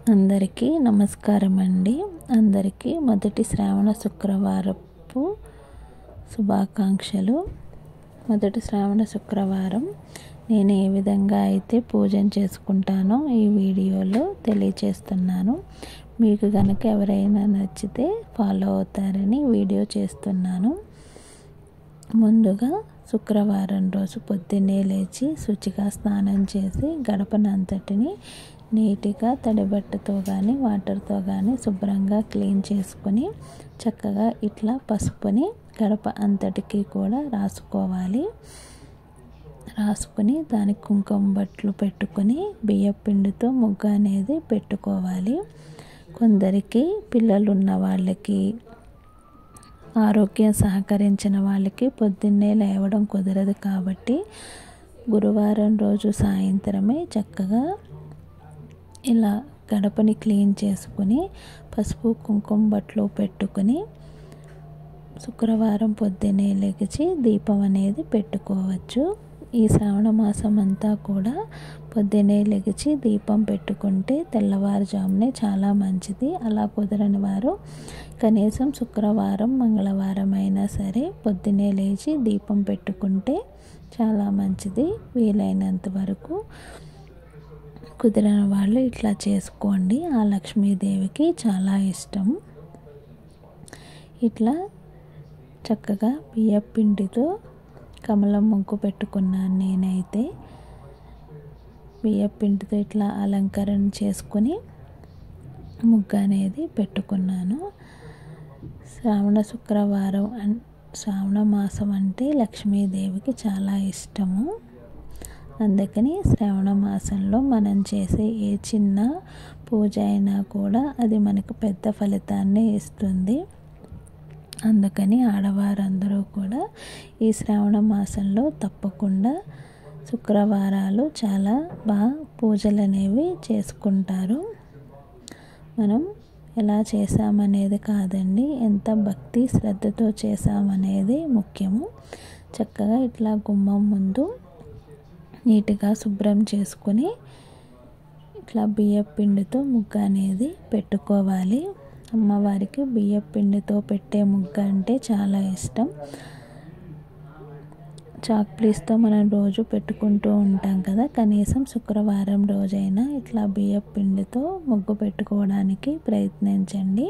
అందరికీ నమస్కారం అండి అందరికీ మొదటి శ్రావణ శుక్రవారపు శుభాకాంక్షలు మొదటి శ్రావణ శుక్రవారం నేను ఏ విధంగా అయితే పూజను చేసుకుంటానో ఈ వీడియోలో తెలియచేస్తున్నాను మీకు కనుక ఎవరైనా నచ్చితే ఫాలో అవుతారని వీడియో చేస్తున్నాను ముందుగా శుక్రవారం రోజు పొద్దున్నే లేచి శుచిగా స్నానం చేసి గడపనంతటిని నీట్గా తడిబట్టతో కానీ వాటర్తో కానీ శుభ్రంగా క్లీన్ చేసుకొని చక్కగా ఇట్లా పసుపుని గడప అంతటికి కూడా రాసుకోవాలి రాసుకొని దానికి కుంకుమ బట్టలు పెట్టుకొని బియ్య పిండితో ముగ్గు అనేది పెట్టుకోవాలి కొందరికి పిల్లలు ఉన్న వాళ్ళకి ఆరోగ్యం సహకరించిన వాళ్ళకి పొద్దున్నే లేవడం కుదరదు కాబట్టి గురువారం రోజు సాయంత్రమే చక్కగా ఇలా గడపని క్లీన్ చేసుకుని పసుపు కుంకుమ బట్టలు పెట్టుకుని శుక్రవారం పొద్దున్నే లెగిచి దీపం అనేది పెట్టుకోవచ్చు ఈ శ్రావణ మాసం అంతా కూడా పొద్దున్నే లెగిచి దీపం పెట్టుకుంటే తెల్లవారుజామునే చాలా మంచిది అలా కుదరని వారు కనీసం శుక్రవారం మంగళవారం అయినా సరే పొద్దున్నే లేచి దీపం పెట్టుకుంటే చాలా మంచిది వీలైనంత వరకు కుదిరిన వాళ్ళు ఇట్లా చేసుకోండి ఆ లక్ష్మీదేవికి చాలా ఇష్టం ఇట్లా చక్కగా బియ్య పిండితో కమలం ముగ్గు పెట్టుకున్నాను నేనైతే బియ్య పిండితో ఇట్లా అలంకరణ చేసుకొని ముగ్గు అనేది పెట్టుకున్నాను శ్రావణ శుక్రవారం అన్ శ్రావణ మాసం అంటే లక్ష్మీదేవికి చాలా ఇష్టము అందుకని శ్రావణ మాసంలో మనం చేసే ఏ చిన్న పూజ అయినా కూడా అది మనకు పెద్ద ఫలితాన్ని ఇస్తుంది అందుకని ఆడవారందరూ కూడా ఈ శ్రావణ మాసంలో తప్పకుండా శుక్రవారాలు చాలా బాగా పూజలు అనేవి చేసుకుంటారు మనం ఎలా చేసామనేది కాదండి ఎంత భక్తి శ్రద్ధతో చేసామనేది ముఖ్యము చక్కగా ఇట్లా గుమ్మం ముందు నీట్గా శుభ్రం చేసుకుని ఇట్లా బియ్య పిండితో ముగ్గు అనేది పెట్టుకోవాలి అమ్మవారికి బియ్య పిండితో పెట్టే ముగ్గు అంటే చాలా ఇష్టం చాక్ పీస్తో మనం రోజు పెట్టుకుంటూ ఉంటాం కదా కనీసం శుక్రవారం రోజైనా ఇట్లా బియ్య పిండితో ముగ్గు పెట్టుకోవడానికి ప్రయత్నించండి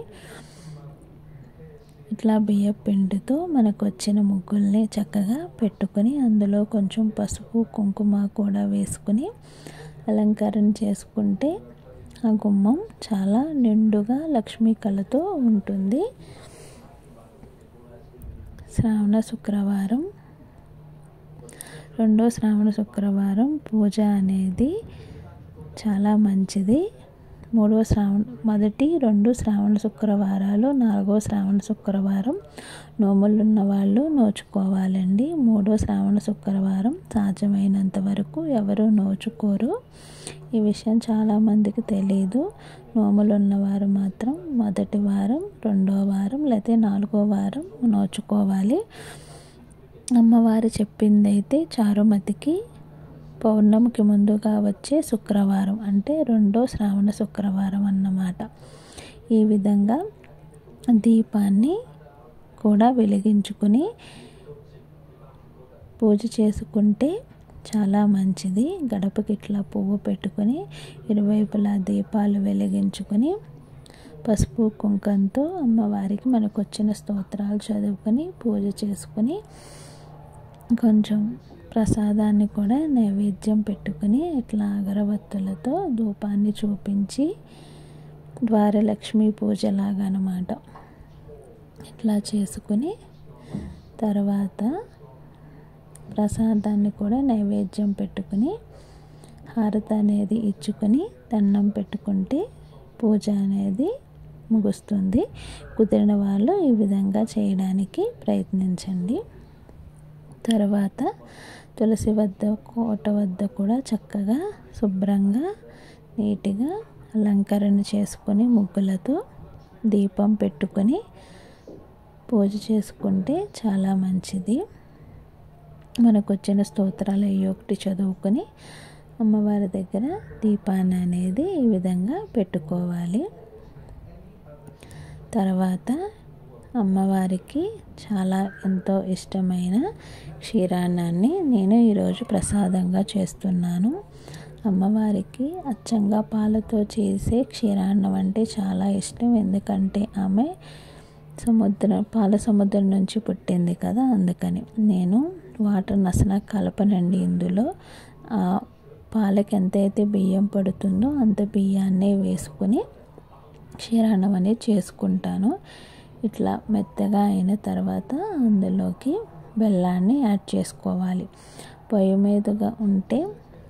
ఇట్లా బియ్య పిండితో మనకు వచ్చిన ముగ్గుల్ని చక్కగా పెట్టుకొని అందులో కొంచెం పసుపు కుంకుమ కూడా వేసుకుని అలంకరణ చేసుకుంటే ఆ గుమ్మం చాలా నిండుగా లక్ష్మీ కళతో ఉంటుంది శ్రావణ శుక్రవారం రెండో శ్రావణ శుక్రవారం పూజ అనేది చాలా మంచిది మూడో శ్రావణ మొదటి రెండు శ్రావణ శుక్రవారాలు నాలుగో శ్రావణ శుక్రవారం నోములు ఉన్న వాళ్ళు నోచుకోవాలండి మూడో శ్రావణ శుక్రవారం సాధ్యమైనంత వరకు ఎవరు నోచుకోరు ఈ విషయం చాలామందికి తెలియదు నోములు ఉన్నవారు మాత్రం మొదటి వారం రెండో వారం లేకపోతే నాలుగో వారం నోచుకోవాలి అమ్మవారు చెప్పిందైతే చారుమతికి పౌర్ణమికి ముందుగా వచ్చే శుక్రవారం అంటే రెండో శ్రావణ శుక్రవారం అన్నమాట ఈ విధంగా దీపాన్ని కూడా వెలిగించుకుని పూజ చేసుకుంటే చాలా మంచిది గడపకి ఇట్లా పువ్వు పెట్టుకొని ఇరువైపులా దీపాలు వెలిగించుకొని పసుపు కుంకంతో అమ్మవారికి మనకు వచ్చిన స్తోత్రాలు చదువుకొని పూజ చేసుకొని కొంచెం ప్రసాదాన్ని కూడా నైవేద్యం పెట్టుకుని ఇట్లా అగరబత్తులతో ధూపాన్ని చూపించి ద్వారలక్ష్మి పూజలాగా అనమాట ఇట్లా చేసుకుని తర్వాత ప్రసాదాన్ని కూడా నైవేద్యం పెట్టుకుని హారత అనేది ఇచ్చుకొని దండం పెట్టుకుంటే పూజ అనేది ముగుస్తుంది కుదిరిన వాళ్ళు ఈ విధంగా చేయడానికి ప్రయత్నించండి తర్వాత తులసి వద్ద కోట వద్ద కూడా చక్కగా శుభ్రంగా నీట్గా అలంకరణ చేసుకొని ముగ్గులతో దీపం పెట్టుకొని పూజ చేసుకుంటే చాలా మంచిది మనకు వచ్చిన స్తోత్రాలు అయ్యి ఒకటి చదువుకొని అమ్మవారి దగ్గర దీపాన్ని అనేది ఈ విధంగా పెట్టుకోవాలి తర్వాత అమ్మవారికి చాలా ఎంతో ఇష్టమైన క్షీరాన్నాన్ని నేను ఈరోజు ప్రసాదంగా చేస్తున్నాను అమ్మవారికి అచ్చంగా పాలతో చేసే క్షీరాన్నం అంటే చాలా ఇష్టం ఎందుకంటే ఆమె సముద్రం పాల సముద్రం నుంచి పుట్టింది కదా అందుకని నేను వాటర్ నసన కలపనండి ఇందులో పాలకి ఎంతైతే బియ్యం పడుతుందో అంత బియ్యాన్నే వేసుకుని క్షీరాన్నం అనేది చేసుకుంటాను ఇట్లా మెత్తగా అయిన తర్వాత అందులోకి బెల్లాన్ని యాడ్ చేసుకోవాలి పొయ్యి మీదుగా ఉంటే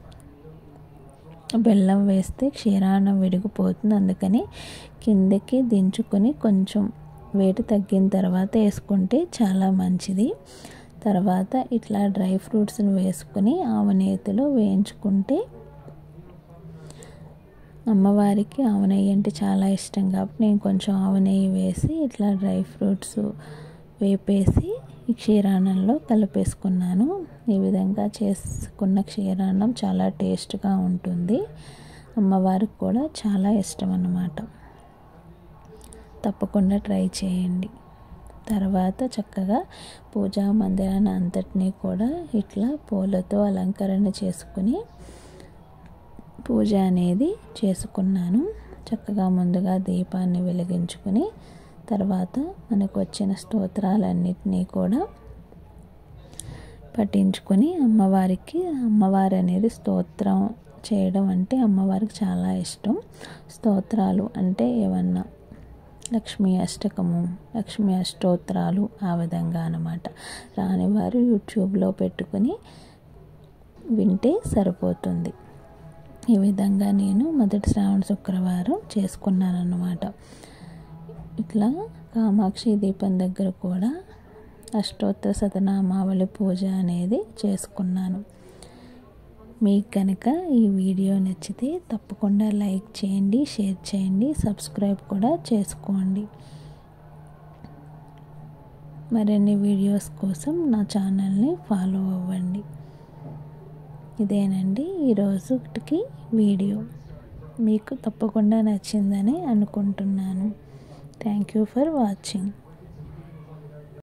బెల్లం వేస్తే క్షీరాన్నం విడిగిపోతుంది అందుకని కిందకి దించుకొని కొంచెం వేడి తగ్గిన తర్వాత వేసుకుంటే చాలా మంచిది తర్వాత ఇట్లా డ్రై ఫ్రూట్స్ని వేసుకుని ఆవనేతిలో వేయించుకుంటే అమ్మవారికి ఆవనెయ్యి అంటే చాలా ఇష్టం కాబట్టి నేను కొంచెం ఆవనెయ్యి వేసి ఇట్లా డ్రై ఫ్రూట్స్ వేపేసి ఈ క్షీరాన్నంలో కలిపేసుకున్నాను ఈ విధంగా చేసుకున్న క్షీరాన్నం చాలా టేస్ట్గా ఉంటుంది అమ్మవారికి కూడా చాలా ఇష్టం అన్నమాట తప్పకుండా ట్రై చేయండి తర్వాత చక్కగా పూజా మందిరాన్ని అంతటినీ కూడా ఇట్లా పూలతో అలంకరణ చేసుకుని పూజ అనేది చేసుకున్నాను చక్కగా ముందుగా దీపాన్ని వెలిగించుకుని తర్వాత మనకు వచ్చిన స్తోత్రాలన్నిటినీ కూడా పఠించుకొని అమ్మవారికి అమ్మవారి అనేది స్తోత్రం చేయడం అంటే అమ్మవారికి చాలా ఇష్టం స్తోత్రాలు అంటే ఏమన్నా లక్ష్మీ అష్టకము లక్ష్మీ అష్టోత్రాలు ఆ విధంగా అనమాట రానివారు యూట్యూబ్లో పెట్టుకుని వింటే సరిపోతుంది ఈ విధంగా నేను మొదటి శ్రావణ శుక్రవారం చేసుకున్నాను అన్నమాట ఇట్లా కామాక్షి దీపం దగ్గర కూడా అష్టోత్తర శతనామావళి పూజ అనేది చేసుకున్నాను మీకు కనుక ఈ వీడియో నచ్చితే తప్పకుండా లైక్ చేయండి షేర్ చేయండి సబ్స్క్రైబ్ కూడా చేసుకోండి మరిన్ని వీడియోస్ కోసం నా ఛానల్ని ఫాలో అవ్వండి ఇదేనండి ఈరోజుకి వీడియో మీకు తప్పకుండా నచ్చిందని అనుకుంటున్నాను థ్యాంక్ యూ ఫర్ వాచింగ్